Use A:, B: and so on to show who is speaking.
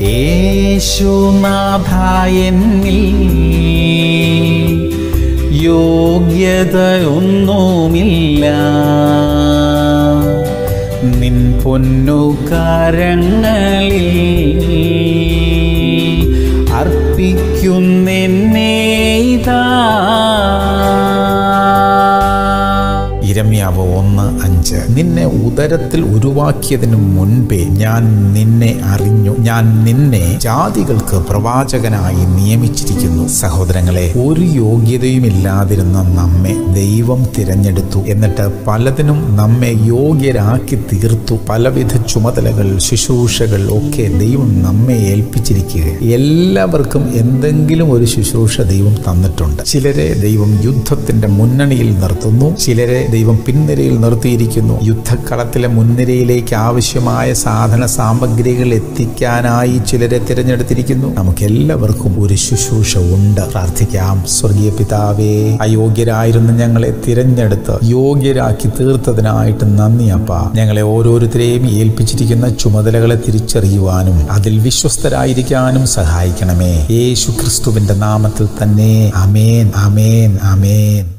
A: യേശുനാഥ എന്നിൽ യോഗ്യതയൊന്നുമില്ല നിൻ പൊന്നു കരങ്ങളിൽ അർപ്പിക്കുന്നെന്നെ ഇതാ ഇരമ്യാവ് ഒന്ന് അഞ്ച് നിന്നെ ഉദരത്തിൽ ഉരുവാക്കിയതിനു മുൻപേ ഞാൻ നിന്നെ അറിഞ്ഞു ഞാൻ നിന്നെ ജാതികൾക്ക് പ്രവാചകനായി നിയമിച്ചിരിക്കുന്നു സഹോദരങ്ങളെ ഒരു യോഗ്യതയുമില്ലാതിരുന്ന നമ്മെ ദൈവം തിരഞ്ഞെടുത്തു എന്നിട്ട് പലതിനും നമ്മെ യോഗ്യരാക്കി തീർത്തു പലവിധ ചുമതലകൾ ശുശ്രൂഷകൾ ഒക്കെ ദൈവം നമ്മെ ഏൽപ്പിച്ചിരിക്കുക എല്ലാവർക്കും എന്തെങ്കിലും ഒരു ശുശ്രൂഷ ദൈവം തന്നിട്ടുണ്ട് ചിലരെ ദൈവം യുദ്ധത്തിന്റെ മുന്നണിയിൽ നിർത്തുന്നു ചിലരെ ദൈവം പിൻനിരയിൽ നിർത്തിയിരിക്കുന്നു യുദ്ധക്കളത്തിലെ മുൻനിരയിലേക്ക് ആവശ്യമായ സാധന സാമഗ്രികൾ എത്തിക്കാനായി ചിലരെ തിരഞ്ഞെടുത്തിരിക്കുന്നു നമുക്ക് എല്ലാവർക്കും ഒരു ശുശ്രൂഷ ഉണ്ട് പ്രാർത്ഥിക്കാം സ്വർഗീയ പിതാവേ അയോഗ്യരായിരുന്ന ഞങ്ങളെ തിരഞ്ഞെടുത്ത് യോഗ്യരാക്കി തീർത്തതിനായിട്ട് നന്ദി അപ്പ ഞങ്ങളെ ഓരോരുത്തരെയും ഏൽപ്പിച്ചിരിക്കുന്ന ചുമതലകളെ തിരിച്ചറിയുവാനും അതിൽ വിശ്വസ്തരായിരിക്കാനും സഹായിക്കണമേ യേശു ക്രിസ്തുവിന്റെ നാമത്തിൽ തന്നെ അമേൻ അമേൻ അമേൻ